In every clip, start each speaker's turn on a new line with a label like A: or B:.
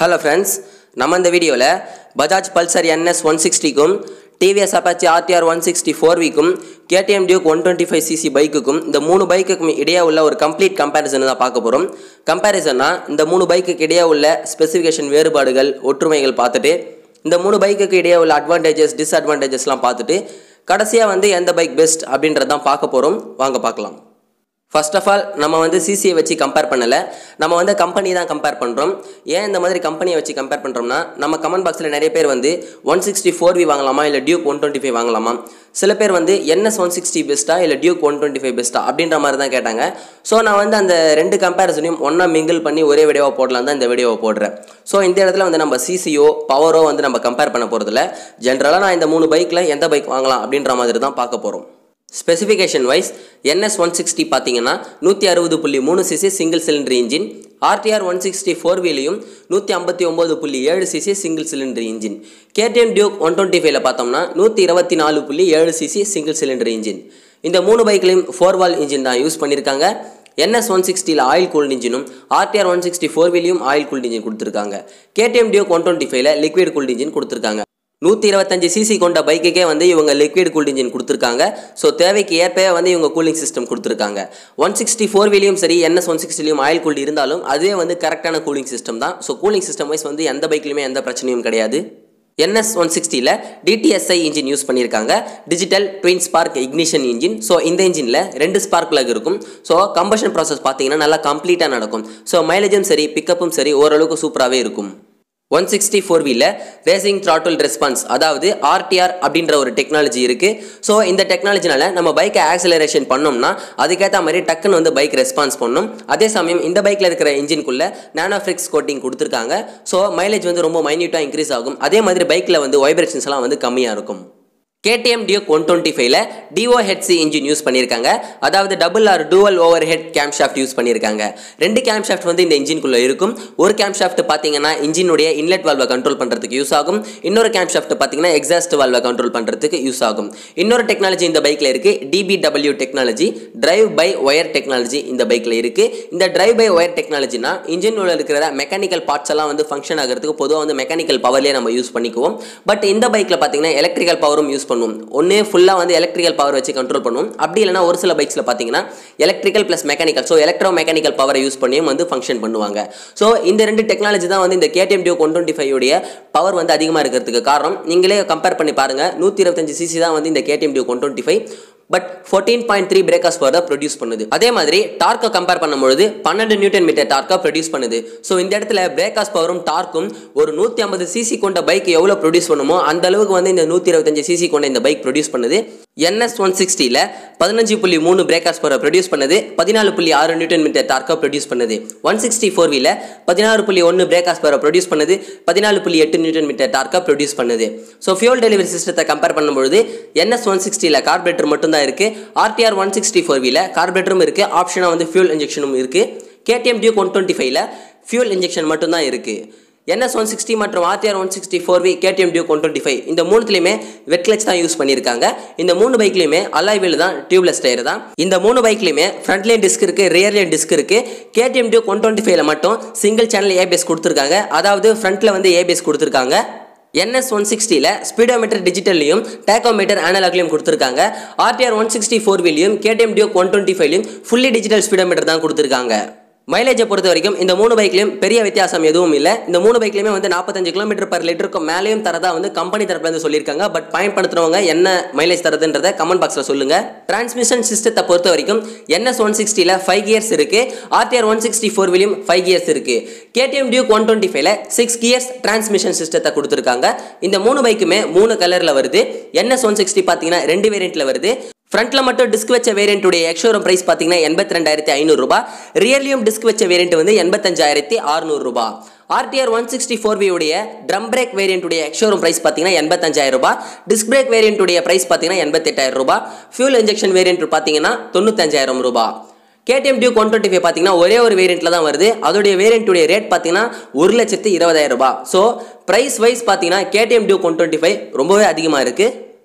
A: hello friends நம்ம இந்த வீடியோவில் பஜாஜ் பல்சர் என்எஸ் ஒன் சிக்ஸ்டிக்கும் TVS Apache RTR one sixty four விக்கும் KTM Duke one twenty five CC பைக்குக்கும் இந்த மூணு பைக்குக்கும் இடையே உள்ள ஒரு கம்ப்ளீட் கம்பேரிசன் தான் பார்க்க போகிறோம் கம்பேரிசன்னா இந்த மூணு பைக்குக்கு இடையே உள்ள ஸ்பெசிஃபிகேஷன் வேறுபாடுகள் ஒற்றுமைகள் பார்த்துட்டு இந்த மூணு பைக்குக்கு இடையே உள்ள அட்வான்டேஜஸ் டிஸ்அட்வான்டேஜஸ்லாம் பார்த்துட்டு கடைசியாக வந்து எந்த பைக் பெஸ்ட் அப்படின்றதான் பார்க்க போகிறோம் வாங்க பார்க்கலாம் ஃபர்ஸ்ட் ஆஃப் ஆல் நம்ம வந்து சிசியை வச்சு கம்பேர் பண்ணலை நம்ம வந்து கம்பெனி தான் கம்பேர் பண்ணுறோம் ஏன் இந்த மாதிரி கம்பெனியை வச்சு கம்பேர் பண்ணுறோம்னா நம்ம கமெண்ட் பாக்ஸில் நிறைய பேர் வந்து ஒன் சிக்ஸ்டி ஃபோர் வி வாங்கலாமா இல்லை டியூக் ஒன் டுவெண்ட்டி ஃபைவ் வாங்கலாமா சில பேர் வந்து என்எஸ் ஒன் சிக்ஸ்டி பெஸ்ட்டா இல்லை டியூக் ஒன் டுவெண்ட்டி ஃபைவ் பெஸ்ட்டா அப்படின்ற மாதிரி தான் கேட்டாங்க ஸோ நான் வந்து அந்த ரெண்டு கம்பேரிசனையும் ஒன்றா மிங்கிள் பண்ணி ஒரே வீடியோவை போடலாம் தான் இந்த வீடியோவை போடுறேன் ஸோ இந்த இடத்துல வந்து நம்ம சிசியோ பவரோ வந்து நம்ம கம்பேர் பண்ண போகிறதில்ல ஜென்ரலாக நான் இந்த மூணு பைக்கில் எந்த பைக் வாங்கலாம் அப்படின்ற மாதிரி தான் பார்க்க போகிறோம் specification wise NS one sixty பார்த்தீங்கன்னா நூற்றி அறுபது புள்ளி மூணு CC single cylinder engine RTR one sixty four வீலையும் நூற்றி ஐம்பத்தி ஒம்பது புள்ளி ஏழு CC single cylinder engine KTM Duke one twenty ஃபைவ்ல பார்த்தோம்னா நூற்றி இருபத்தி நாலு புள்ளி ஏழு சிசி சிங்கிள் சிலிண்டர் இன்ஜின் இந்த மூணு பைக்லையும் ஃபோர் வால் இன்ஜின் தான் யூஸ் பண்ணியிருக்காங்க என்எஸ் ஒன் சிக்ஸ்டியில் ஆயில் கூல்ட் இன்ஜினும் ஆர்டிஆர் ஒன் சிக்ஸ்டி ஃபோர் வீலையும் ஆயில் கூல்ட் இன்ஜின் கொடுத்துருக்காங்க கேடிஎம் டியூக் ஒன் டுவெண்ட்டி ஃபைவ்ல லிக்விட் கூல்ட் இன்ஜின் கொடுத்துருக்காங்க நூற்றி இருபத்தஞ்சு சிசி கொண்ட பைக்குக்கே வந்து இவங்க லிக்விட் கூல்ட் இன்ஜின் கொடுத்துருக்காங்க ஸோ தேவைக்கு ஏற்பவே வந்து இவங்க கூலிங் சிஸ்டம் கொடுத்துருக்காங்க ஒன் சிக்ஸ்டி ஃபோர் வீலையும் சரி என்எஸ் ஒன் சிக்ஸ்டிலையும் ஆயில் கூல்ட் இருந்தாலும் அதுவே வந்து கரெக்டான கூலிங் சிஸ்டம் தான் ஸோ கூலிங் சிஸ்டம் வைஸ் வந்து எந்த பைக்லையுமே எந்த பிரச்சனையும் கிடையாது என்எஸ் ஒன் சிக்ஸ்டியில் டிடிஎஸ்ஐ இன்ஜின் யூஸ் பண்ணியிருக்காங்க digital twin spark ignition engine so இந்த இன்ஜினில் ரெண்டு ஸ்பார்க் பிளக் இருக்கும் ஸோ கம்பஷன் ப்ராசஸ் பார்த்தீங்கன்னா நல்லா கம்ப்ளீட்டாக நடக்கும் ஸோ மைலேஜும் சரி பிக்கப்பும் சரி ஓரளவுக்கு சூப்பராகவே இருக்கும் ஒன் சிக்ஸ்டி ஃபோர் வீல ரேசிங் த்ராட்டில் ரெஸ்பான்ஸ் அதாவது ஆர்டிஆர் அப்படின்ற ஒரு டெக்னாலஜி இருக்குது ஸோ இந்த டெக்னாலஜினால நம்ம பைக்கை ஆக்சலரேஷன் பண்ணோம்னா அதுக்கேற்ற மாதிரி டக்குன்னு வந்து பைக் ரெஸ்பான்ஸ் பண்ணும் அதே சமயம் இந்த பைக்கில் இருக்கிற இன்ஜின்குள்ளே நானோஃபிக்ஸ் கோட்டிங் கொடுத்துருக்காங்க ஸோ மைலேஜ் வந்து ரொம்ப மைன்யூட்டாக இன்க்ரீஸ் ஆகும் அதே மாதிரி பைக்கில் வந்து வைப்ரேஷன்ஸ்லாம் வந்து கம்மியாக இருக்கும் கேடிஎம் டியூக் ஒன் டுவெண்ட்டி ஃபைவ்ல டிஓ ஹெட்சி இன்ஜின் யூஸ் பண்ணியிருக்காங்க அதாவது double or dual over head cam shaft use பண்ணியிருக்காங்க ரெண்டு கேம் ஷாஃப்ட் வந்து இந்த இன்ஜின்குள்ளே இருக்கும் ஒரு கேம் ஷாஃப்ட் பார்த்தீங்கன்னா இன்ஜினுடைய இன்லெட் வால்வை கண்ட்ரோல் பண்ணுறதுக்கு யூஸ் ஆகும் இன்னொரு கேம் ஷாஃப்ட் பார்த்தீங்கன்னா எக்ஸாஸ்ட் வால்வை கண்ட்ரோல் பண்ணுறதுக்கு யூஸ் ஆகும் இன்னொரு டெக்னாலஜி இந்த பைக்கில் இருக்குது DBW technology drive by wire technology இந்த பைக்கில் இருக்குது இந்த டிரைவ் பை ஒயர் டெக்னாலஜினா இன்ஜின் உள்ள இருக்கிற மெக்கானிக்கல் பார்ட்ஸ் எல்லாம் வந்து ஃபங்க்ஷன் ஆகிறதுக்கு பொதுவாக வந்து மெக்கானிக்கல் பவர்லேயே நம்ம யூஸ் பண்ணிக்குவோம் பட் இந்த பைக்கில் பார்த்தீங்கன்னா எலக்ட்ரிக்கல் பவரும் யூஸ் பண்ணுவோம் ஒன்று ஃபுல்லாக வந்து எலக்ட்ரிக்கல் பவர் வச்சு கண்ட்ரோல் பண்ணுவோம் அப்படி இல்லைனா ஒரு சில பைக்ஸில் பார்த்தீங்கன்னா electrical plus mechanical so electro mechanical பவரை யூஸ் பண்ணியும் வந்து ஃபங்க்ஷன் பண்ணுவாங்க ஸோ இந்த ரெண்டு டெக்னாலஜி தான் வந்து இந்த KTM Duke one twenty five உடைய பவர் வந்து அதிகமாக இருக்கிறதுக்கு காரணம் நீங்களே கம்பேர் பண்ணி பாருங்கள் நூற்றி இருபத்தஞ்சு சிசி தான் வந்து இந்த KTM Duke one twenty five but fourteen point three பிரேக்கர்ஸ் பவர் தான் ப்ரொடியூஸ் பண்ணுது அதே மாதிரி டார்க்கை கம்பேர் பண்ணும்பொழுது பன்னெண்டு நியூட்டன் மீட்டர் டார்க்கை ப்ரொடியூஸ் பண்ணுது ஸோ இந்த இடத்துல பிரேக்கர்ஸ் பவரும் டார்க்கும் ஒரு நூற்றி ஐம்பது சிசி கொண்ட பைக் எவ்வளோ ப்ரொடியூஸ் பண்ணுமோ அந்த அளவுக்கு வந்து இந்த நூற்றி இருபத்தஞ்சு சிசி கொண்ட இந்த பைக் ப்ரொடியூஸ் பண்ணுது என்எஸ் ஒன் சிக்ஸ்டியில் பதினஞ்சு புள்ளி மூணு பிரேக்கர்ஸ் பவர் ப்ரொடியூஸ் பண்ணுது பதினாலு புள்ளி ஆறு நியூட்டன் மீட்டர் டார்க்கை ப்ரொடியூஸ் பண்ணுது ஒன் சிக்ஸ்டி ஃபோர் வீல பதினாறு புள்ளி ஒன்று பிரேக்கர்ஸ் பவர் ப்ரொடியூஸ் பண்ணுது பதினாலு புள்ளி எட்டு நியூட்டன் மீட்டர் டார்க்கை ப்ரொடியூஸ் பண்ணுது ஸோ ஃபியூல் டெலிவரி சிஸ்டத்தை கம்பேர் பண்ணும்பொழுது என்எஸ் ஒன் சிக்ஸ்டியில் கார்பரேட்டர் மட்டும் தான் இருக்குது ஆர்டிஆர் ஒன் சிக்ஸ்டி ஃபோர் வீல கார்பரேட்டரும் இருக்குது ஆப்ஷனாக வந்து ஃபியூல் இன்ஜெக்ஷனும் இருக்குது கேடிஎம் டியூக் ஒன் டுவெண்ட்டி ஃபைவ்ல ஃபியூல் இன்ஜெக்ஷன் மட்டும் தான் இருக்குது என்எஸ் ஒன் சிக்ஸ்டி மற்றும் RTR one sixty four V KTM Duke one twenty five இந்த மூணுத்துலையுமே வெட்லெட்ஸ் தான் யூஸ் பண்ணியிருக்காங்க இந்த மூணு பைக்லையுமே அல்லாய் வீல் தான் டியூப்லெஸ் டயர் தான் இந்த மூணு பைக்லையுமே ஃப்ரண்ட் லைன் டிஸ்க் இருக்கு ரியர் லைன் டிஸ்க் இருக்கு கேடிஎம் டியூக் ஒன் டுவெண்ட்டி ஃபைவ்ல மட்டும் சிங்கிள் சேனல் ஏபிஎஸ் கொடுத்துருக்காங்க அதாவது ஃப்ரண்ட்ல வந்து ஏபிஎஸ் கொடுத்துருக்காங்க என்எஸ் ஒன் சிக்ஸ்டியில் ஸ்பீடோமீட்டர் டிஜிட்டல்லையும் டேக்கோமீட்டர் அனலாக்லையும் கொடுத்துருக்காங்க ஆர்டிஆர் ஒன் சிக்ஸ்டி ஃபோர் வீலையும் கேடிஎம் டியூக் ஒன் டுவெண்ட்டி ஃபைவ்லையும் ஃபுல்லி டிஜிட்டல் ஸ்பீடோமீட்டர் தான் கொடுத்துருக்காங்க மைலேஜை பொறுத்த வரைக்கும் இந்த மூணு பைக்லையும் பெரிய வித்தியாசம் எதுவும் இல்லை இந்த மூணு பைக்லையுமே வந்து நாற்பத்தஞ்சு கிலோமீட்டர் பர் லிட்டருக்கு மேலேயும் தரதா வந்து கம்பெனி தரப்புலேருந்து சொல்லியிருக்காங்க பட் பயன்படுத்துறவங்க என்ன மைலேஜ் தரதுன்றத கமெண்ட் பாக்ஸில் சொல்லுங்க டிரான்ஸ்மிஷன் சிஸ்டத்தை பொறுத்த வரைக்கும் என்எஸ் ஒன் சிக்ஸ்டியில் ஃபைவ் கியர்ஸ் இருக்கு ஆர்டிஆர் ஒன் சிக்ஸ்டி ஃபோர் வீலையும் ஃபைவ் கியர்ஸ் இருக்கு கேடிஎம் டியூக் ஒன் டுவெண்ட்டி ஃபைவ்ல சிக்ஸ் கியர்ஸ் டிரான்ஸ்மிஷன் சிஸ்டத்தை கொடுத்துருக்காங்க இந்த மூணு பைக்குமே மூணு கலரில் வருது என்எஸ் ஒன் சிக்ஸ்டி பார்த்தீங்கன்னா ரெண்டு வேரியண்ட்டில் வருது ஃப்ரண்ட்டில் மட்டும் டிஸ்க் வச்ச வேரியண்ட்டுடைய எக்ஷோரம் ப்ரைஸ் பார்த்தீங்கன்னா எண்பத்தி ரெண்டாயிரத்தி ஐநூறுரூபா ரியர்லியும் டிஸ்க் வச்ச வேரியண்ட் வந்து எண்பத்தஞ்சாயிரத்தி அறுநூறுபா ஆர்டிஆர் ஒன் சிக்ஸ்டி ஃபோர் வியுடைய ட்ரம் பிரேக் வேரியண்ட்டுடைய எக்ஷோரம் ப்ரைஸ் பார்த்தீங்கன்னா எண்பத்தஞ்சாயிரம் ரூபாய் டிஸ்க் பிரேக் வேரியண்ட்டுடைய ப்ரைஸ் பார்த்தீங்கன்னா எண்பத்தெட்டாயிரம் ரூபாய் ஃபியூல் இன்ஜெக்ஷன் வேரியண்ட் பார்த்தீங்கன்னா தொண்ணூத்தஞ்சாயிரம் ரூபாய் KTM Duke one twenty five பார்த்தீங்கன்னா ஒரே ஒரு வேரியண்ட்டில் தான் வருது அதோடைய வேரியண்ட்டுடைய ரேட் பார்த்தீங்கன்னா ஒரு லட்சத்து இருபதாயிரம் ரூபாய் ஸோ ப்ரைஸ் வைஸ் பார்த்தீங்கன்னா KTM Duke one twenty five ரொம்பவே அதிகமாக இருக்குது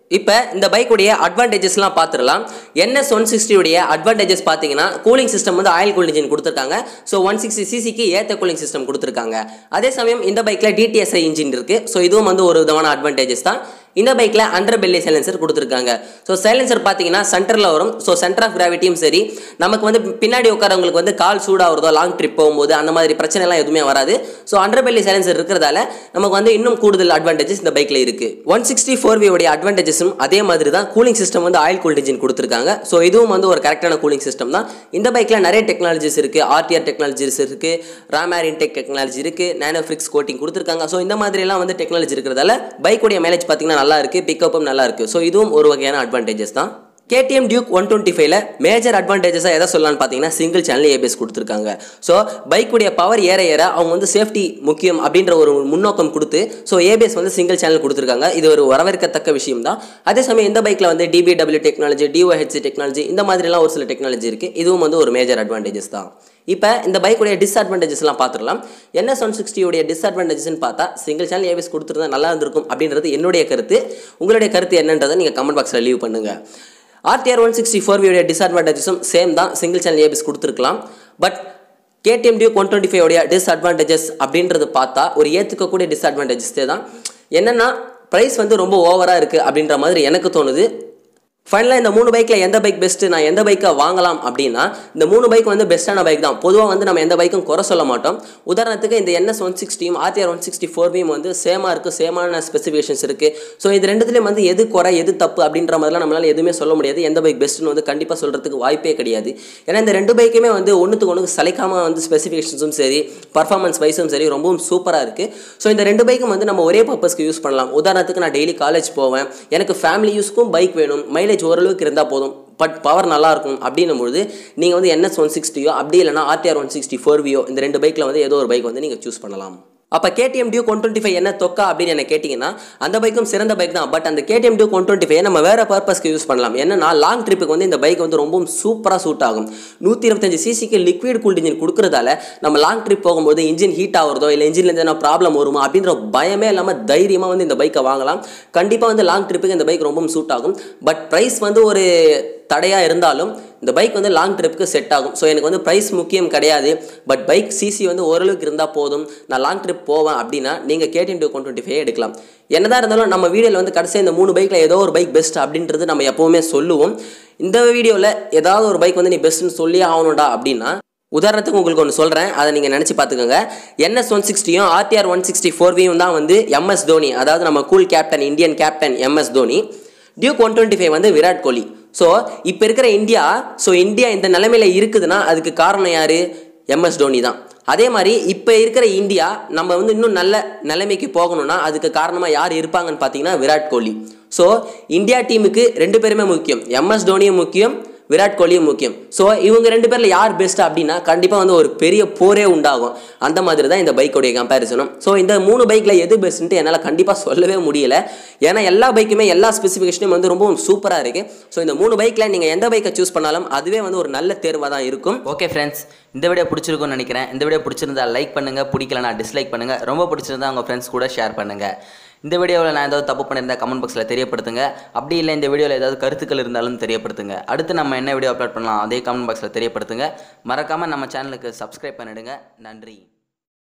A: இப்போ இந்த பைக்குடைய அட்வான்டேஜஸ்லாம் பார்த்துடலாம் என்எஸ் ஒன் சிக்ஸ்டியுடைய அட்வான்டேஜஸ் பார்த்தீங்கன்னா கூலிங் சிஸ்டம் வந்து ஆயில் கூல் இன்ஜின் கொடுத்துருக்காங்க ஸோ ஒன் சிக்ஸ்டி சிசிக்கு ஏற்ற கூலிங் சிஸ்டம் கொடுத்துருக்காங்க அதே சமயம் இந்த பைக்கில் டிடிஎஸ்ஐ இன்ஜின் இருக்குது ஸோ இதுவும் வந்து ஒரு விதமான அட்வான்டேஜஸ் தான் இந்த பைக்கில் அண்டர் பெல்லி சைலன்சர் கொடுத்துருக்காங்க ஸோ சைலன்சர் பார்த்தீங்கன்னா சென்டரில் வரும் ஸோ சென்டர் ஆஃப் கிராவிட்டியும் சரி நமக்கு வந்து பின்னாடி உட்காரவங்களுக்கு வந்து கால் சூடாகிறதோ லாங் ட்ரிப் போகும்போது அந்த மாதிரி பிரச்சனைலாம் எதுவுமே வராது ஸோ அண்டர் பெல்லி சைலன்சர் இருக்கிறதால நமக்கு வந்து இன்னும் கூடுதல் அட்வான்டேஜஸ் இந்த பைக்கில் இருக்குது ஒன் சிக்ஸ்டி ஃபோர் வியோடைய அட்வான்டேஜஸும் அதே மாதிரி தான் கூலிங் சிஸ்டம் வந்து ஆயில் கூல்ட் இன்ஜின் கொடுத்துருக்காங்க ஸோ இதுவும் வந்து ஒரு கரெக்டான கூலிங் சிஸ்டம் தான் இந்த பைக்கில் நிறைய டெக்னாலஜிஸ் இருக்குது ஆர்டிஆர் டெக்னாலஜிஸ் இருக்குது ராமேர் இன்டெக் டெக்னாலஜி இருக்குது நானோஃப்ரிக்ஸ் கோட்டிங் கொடுத்துருக்காங்க ஸோ இந்த மாதிரிலாம் வந்து டெக்னாலஜி இருக்கிறதால பைக்குடைய மைலேஜ் பார்த்தீங்கன்னா நல்லா இருக்குது பிக்கப்பும் நல்லா இருக்குது ஸோ இதுவும் ஒரு வகையான அட்வான்டேஜஸ் தான் கேடிஎம் டியூக் ஒன் டுவெண்ட்டி ஃபைவ்ல மேஜர் அட்வான்டேஜஸாக எதை சொல்லலாம்னு பார்த்தீங்கன்னா சிங்கிள் சேனல் ஏபிஎஸ் கொடுத்துருக்காங்க ஸோ பைக்குடைய பவர் ஏற ஏற அவங்க வந்து சேஃப்டி முக்கியம் அப்படின்ற ஒரு முன்னோக்கம் கொடுத்து ஸோ ஏபிஎஸ் வந்து சிங்கிள் சேனல் கொடுத்துருக்காங்க இது ஒரு வரவேற்கத்தக்க விஷயம் தான் அதே சமயம் இந்த பைக்கில் வந்து டிபிடபிள்யூ டெக்னாலஜி டிஓஹெச்சி டெக்னாலஜி இந்த மாதிரிலாம் ஒரு சில டெக்னாலஜி இருக்குது இதுவும் வந்து ஒரு மேஜர் அட்வான்டேஜஸ் தான் இப்போ இந்த பைக்குடைய டிஸ்அட்வான்டேஜஸ்லாம் பார்த்துடலாம் என்எஸ் ஒன் சிக்ஸ்டியோடைய டிஸ்அட்வான்டேஜஸ்னு பார்த்தா சிங்கிள் சேனல் ஏபிஎஸ் கொடுத்துருந்தா நல்லா இருந்திருக்கும் அப்படின்றது என்னுடைய கருத்து உங்களுடைய கருத்து என்னன்றதை நீங்கள் கமெண்ட் பாக்ஸில் லீவ் பண்ணுங்கள் ஆர்டிஆர் ஒன் சிக்ஸ்டி ஃபோர் வியோடைய டிஸ்அட்வான்டேஜஸும் சேம் தான் சிங்கிள் சேனல் ஏபிஎஸ் கொடுத்துருக்கலாம் but KTM Duke one twenty ஃபைவோடைய டிஸ்அட்வான்டேஜஸ் அப்படின்றது பார்த்தா ஒரு ஏற்றுக்கக்கூடிய டிஸ்அட்வான்டேஜஸ் தான் என்னென்னா ப்ரைஸ் வந்து ரொம்ப ஓவராக இருக்குது அப்படின்ற மாதிரி எனக்கு தோணுது ஃபைனலாக இந்த மூணு பைக்கில் எந்த பைக் பெஸ்ட்டு நான் எந்த பைக்கை வாங்கலாம் அப்படின்னா இந்த மூணு பைக் வந்து பெஸ்ட்டான பைக் தான் பொதுவாக வந்து நம்ம எந்த பைக்கும் குறை சொல்ல மாட்டோம் உதாரணத்துக்கு இந்த என்எஸ் ஒன் சிக்ஸ்டியும் ஆர்டிஆர் ஒன் சிக்ஸ்டி ஃபோர்பியும் வந்து சேமாக இருக்குது சேமான ஸ்பெசிஃபிகேஷன்ஸ் இருக்குது ஸோ இது ரெண்டுத்துலேயும் வந்து எது குறை எது தப்பு அப்படின்ற மாதிரிலாம் நம்மளால் எதுவுமே சொல்ல முடியாது எந்த பைக் பெஸ்ட்டுன்னு வந்து கண்டிப்பாக சொல்கிறதுக்கு வாய்ப்பே கிடையாது ஏன்னா இந்த ரெண்டு பைக்குமே வந்து ஒன்றுத்துக்கு ஒன்றுக்கு சளைக்காமல் வந்து ஸ்பெசிஃபிகேஷன்ஸும் சரி பர்ஃபார்மன்ஸ் வைஸும் சரி ரொம்பவும் சூப்பராக இருக்குது ஸோ இந்த ரெண்டு பைக்கும் வந்து நம்ம ஒரே பர்பஸ்க்கு யூஸ் பண்ணலாம் உதாரணத்துக்கு நான் டெய்லி காலேஜ் போவேன் எனக்கு ஃபேமிலி யூஸ்க்கும் பைக் வேணும் மைலேஜ் ஓரளவுக்கு இருந்தால் போதும் பட் பவர் நல்லா இருக்கும் அப்படின்னும் பொழுது நீங்கள் வந்து என்எஸ் ஒன் சிக்ஸ்டியோ அப்படி இல்லைனா ஆர்டிஆர் ஒன் சிக்ஸ்டி ஃபோர் வியோ இந்த ரெண்டு பைக்கில் வந்து ஏதோ ஒரு பைக் வந்து நீங்கள் சூஸ் பண்ணலாம் அப்போ KTM Duke one twenty five என்ன தொக்கா அப்படின்னு என்ன கேட்டிங்கன்னா அந்த பைக்கும் சிறந்த பைக் தான் பட் அந்த KTM Duke one twenty five நம்ம வேறு பர்பஸ்க்கு யூஸ் பண்ணலாம் என்னன்னா லாங் ட்ரிப்புக்கு வந்து இந்த பைக் வந்து ரொம்பவும் சூப்பராக சூட் ஆகும் நூற்றி இருபத்தஞ்சு சிசிக்கு லிக்விட் கூல்ட் இன்ஜின் கொடுக்குறதால நம்ம லாங் ட்ரிப் போகும்போது இன்ஜின் ஹீட் ஆகிறதோ இல்லை இன்ஜின்லேருந்து எதனா ப்ராப்ளம் வருமா அப்படின்ற பயமே இல்லாமல் தைரியமாக வந்து இந்த பைக்கை வாங்கலாம் கண்டிப்பாக வந்து லாங் ட்ரிப்புக்கு இந்த பைக் ரொம்பவும் சூட் ஆகும் பட் ப்ரைஸ் வந்து ஒரு தடையாக இருந்தாலும் இந்த பைக் வந்து லாங் ட்ரிப்புக்கு செட் ஆகும் ஸோ எனக்கு வந்து ப்ரைஸ் முக்கியம் கிடையாது பட் பைக் சிசி வந்து ஓரளவுக்கு இருந்தால் போதும் நான் லாங் ட்ரிப் போவேன் அப்படின்னா நீங்கள் KTM Duke one twenty five எடுக்கலாம் என்னதான் இருந்தாலும் நம்ம வீடியோவில் வந்து கடைசியாக இந்த மூணு பைக்கில் ஏதோ ஒரு பைக் பெஸ்ட் அப்படின்றது நம்ம எப்போவுமே சொல்லுவோம் இந்த வீடியோவில் ஏதாவது ஒரு பைக் வந்து நீ பெஸ்ட்டுன்னு சொல்லி ஆகணும்டா அப்படின்னா உதாரணத்துக்கு உங்களுக்கு ஒன்று சொல்கிறேன் அதை நீங்கள் நினச்சி பார்த்துக்கோங்க என்எஸ் ஒன் சிக்ஸ்டியும் ஆர்டிஆர் ஒன் சிக்ஸ்டி ஃபோர்வியும் தான் வந்து எம்எஸ் தோனி அதாவது நம்ம cool captain Indian captain MS Dhoni Duke one twenty five வந்து விராட் கோலி ஸோ இப்போ இருக்கிற இந்தியா ஸோ இந்தியா இந்த நிலைமையில் இருக்குதுன்னா அதுக்கு காரணம் யார் எம்எஸ் தோனி தான் அதே மாதிரி இப்போ இருக்கிற இந்தியா நம்ம வந்து இன்னும் நல்ல நிலைமைக்கு போகணும்னா அதுக்கு காரணமாக யார் இருப்பாங்கன்னு பார்த்தீங்கன்னா விராட் கோலி ஸோ இந்தியா டீமுக்கு ரெண்டு பேருமே முக்கியம் எம்எஸ் தோனியும் முக்கியம் விராட் கோலியும் முக்கியம் ஸோ இவங்க ரெண்டு பேரில் யார் பெஸ்ட் அப்படின்னா கண்டிப்பாக வந்து ஒரு பெரிய போரே உண்டாகும் அந்த மாதிரி தான் இந்த பைக்கோடைய கம்பேரிசனும் ஸோ இந்த மூணு பைக்கில் எது பெஸ்ட்டுன்ட்டு என்னால் கண்டிப்பாக சொல்லவே முடியல ஏன்னா எல்லா பைக்குமே எல்லா ஸ்பெசிஃபிகேஷனும் வந்து ரொம்பவும் சூப்பராக இருக்குது ஸோ இந்த மூணு பைக்கில் நீங்கள் எந்த பைக்கை சூஸ் பண்ணாலும் அதுவே வந்து ஒரு நல்ல தேர்வாக தான் இருக்கும்
B: ஓகே ஃப்ரெண்ட்ஸ் இந்த வீடியோ பிடிச்சிருக்கும்னு நினைக்கிறேன் இந்த வீடியோ பிடிச்சிருந்தா லைக் பண்ணுங்கள் பிடிக்கலனா டிஸ்லைக் பண்ணுங்கள் ரொம்ப பிடிச்சிருந்தா உங்கள் ஃப்ரெண்ட்ஸ் கூட ஷேர் பண்ணுங்கள் இந்த வீடியோவில் நான் ஏதாவது தப்பு பண்ணியிருந்தா கமெண்ட் பாக்ஸில் தெரியப்படுத்துங்க அப்படி இல்லை இந்த வீடியோவில் ஏதாவது கருத்துக்கள் இருந்தாலும் தெரியப்படுத்துங்க அடுத்து நம்ம என்ன வீடியோ அப்லோட் பண்ணலாம் அதே கமெண்ட் பாக்ஸில் தெரியப்படுத்துங்க மறக்காமல் நம்ம சேனலுக்கு சப்ஸ்கிரைப் பண்ணிடுங்க நன்றி